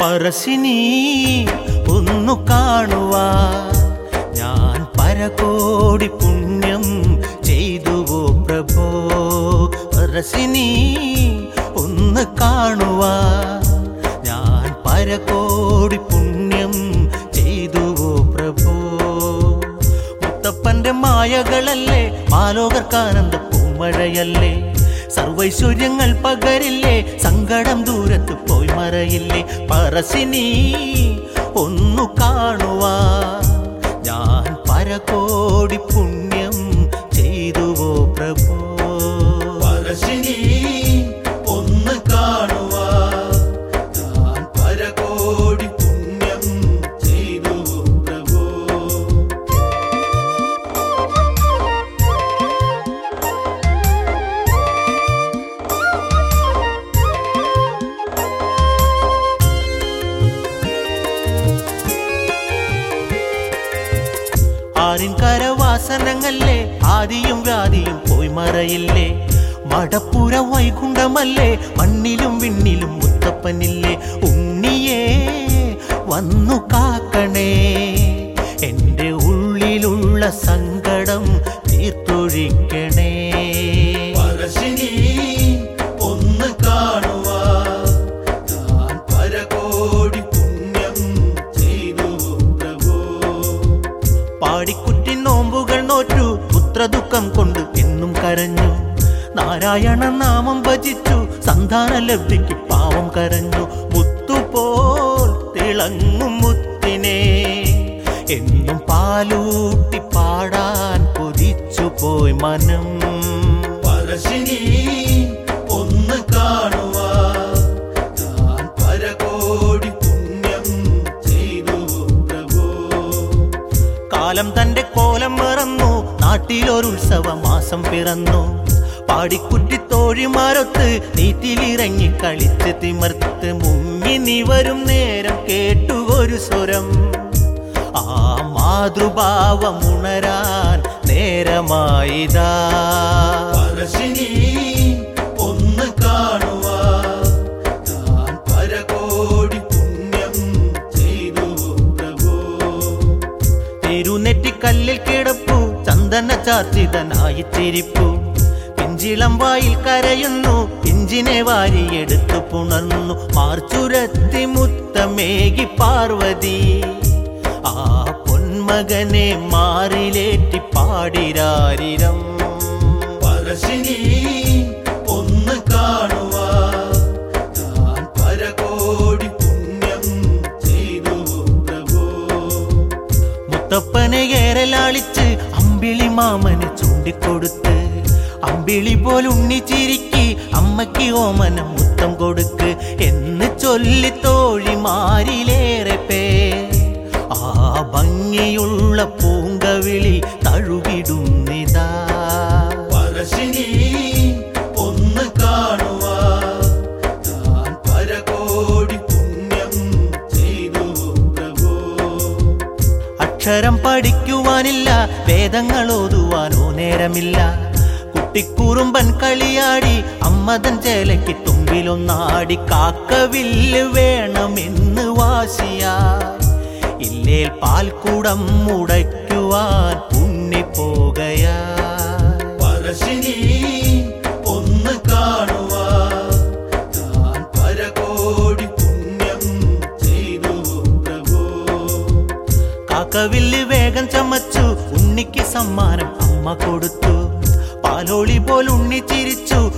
പറശ്ശിനി ഒന്നു കാണുവാ ഞാൻ പരകോടി പുണ്യം ചെയ്തുവോ പ്രഭോ പറശ്ശിനി ഒന്ന് കാണുവാ ഞാൻ പരകോടി പുണ്യം ചെയ്തുവോ പ്രഭോ മുത്തപ്പന്റെ മായകളല്ലേ മാലോകർക്കാനന്ദ പൂമഴയല്ലേ സർവൈശ്വര്യങ്ങൾ പകരില്ലേ സങ്കടം ദൂരത്ത് പോയി മറയില്ലേ പറശ്ശിനി ഒന്നു കാണുവാ ഞാൻ പരകോടി പുണ്യം ചെയ്തുവോ പ്രഭോ പറശ്ശിനി ഒന്ന് കാണുവാ ഞാൻ പരകോടി പുണ്യം ചെയ്തുവോ പ്രഭോ ആരിൻ കരവാസനങ്ങല്ലേ ആദിയും വ്യാധിയും പോയി മറയില്ലേ മടപ്പുര വൈകുണ്ഠമല്ലേ മണ്ണിലും വിണ്ണിലും മുത്തപ്പനില്ലേ ഉണ്ണിയേ വന്നു കാക്കണേ എൻ്റെ ഉള്ളിലുള്ള സങ്കടം തീർത്തൊഴിക്കണേ പറശ്ശിനി ഒന്ന് കാണുവാ ഞാൻ പരകോടി പുണ്യം ചെയ്തു പ്രഭോ പാടിക്കുറ്റി നോമ്പുകൾ നോറ്റു പുത്രദുഃഖം കൊണ്ട് എന്നും കരഞ്ഞു നാരായണ നാമം ഭജിച്ചു സന്താന ലബ്ധിക്ക് പാവം കരഞ്ഞു മുത്തുപോൽ തിളങ്ങും മുത്തിനെ എന്നും പാലൂട്ടി പാടാൻ കൊതിച്ചു പോയി മനം പറശ്ശിനി ഒന്ന് കാണുവാ ഞാൻ പരകോടി പുണ്യം ചെയ്തു പ്രഭോ കാലം തന്റെ കോലം മറന്നു നാട്ടിലൊരുത്സവ മാസം പിറന്നു പാടിക്കുറ്റി തോഴിമാരൊത്ത് നീറ്റിലിറങ്ങി കളിച്ച് തിമർത്ത് മുങ്ങി നീ വരും നേരം കേട്ടു ഒരു സ്വരം ആ മാതൃഭാവം ഉണരാൻ നേരമായിതാ പറശ്ശിനി ഒന്ന് കാണുവാ ഞാൻ പരകോടി പുണ്യം ചെയ്തു പ്രഭോ തിരുനെറ്റിക്കല്ലിൽ കിടപ്പു ചന്ദന ചാർച്ചിതനായി ചിരിപ്പു പിഞ്ചിളം വായിൽ കരയുന്നു പിഞ്ചിനെ വാരിയെടുത്തു പുണർന്നു മാർച്ചുരത്തി മുത്തമേകി പാർവതി ആ പൊന്മകനെ മാറിലേറ്റി പാടിരാരിരം പറശ്ശിനി ഒന്ന് കാണുവാ ഞാൻ പരകോടി പുണ്യം ചെയ്തു പ്രഭോ മുത്തപ്പനെ ഏറെ ലാളിച്ച് അമ്പിളി മാമന് ചൂണ്ടിക്കൊടുത്ത് അമ്പിളി പോലുണ്ണി ചിരിക്കി അമ്മയ്ക്ക് ഓമനം മുത്തം കൊടുക്ക് എന്ന് ചൊല്ലി തോഴിമാരിലേറെ പേ ആ ഭംഗിയുള്ള പൂങ്കവിളി തഴുകിടുന്നിതാ പറശ്ശിനി ഒന്ന് കാണുവാ ഞാൻ പരകോടി പുണ്യം ചെയ്തു പ്രഭോ അക്ഷരം പഠിക്കുവാനില്ല വേദങ്ങൾ ഓതുവാനോ നേരമില്ല കുട്ടിക്കുറുമ്പൻ കളിയാടി അമ്മതൻ ചേലയ്ക്ക് തുമ്പിലൊന്നാടി കാക്കവില്ല് വേണമെന്ന് വാശിയാ ഇല്ലേൽ പാൽക്കുടം മുടയ്ക്കുവാൻ പുണ്ണിപ്പോകയാ പറശ്ശിനി ഒന്ന് കാണുവാ ഞാൻ പരകോടി പുണ്യം ചെയ്തു പ്രഭോ കാക്കവില്ല് വേഗം ചമച്ചു ഉണ്ണിക്ക് സമ്മാനം അമ്മ കൊടുത്തു പാലോളി പോൽ ഉണ്ണി ചിരിച്ചു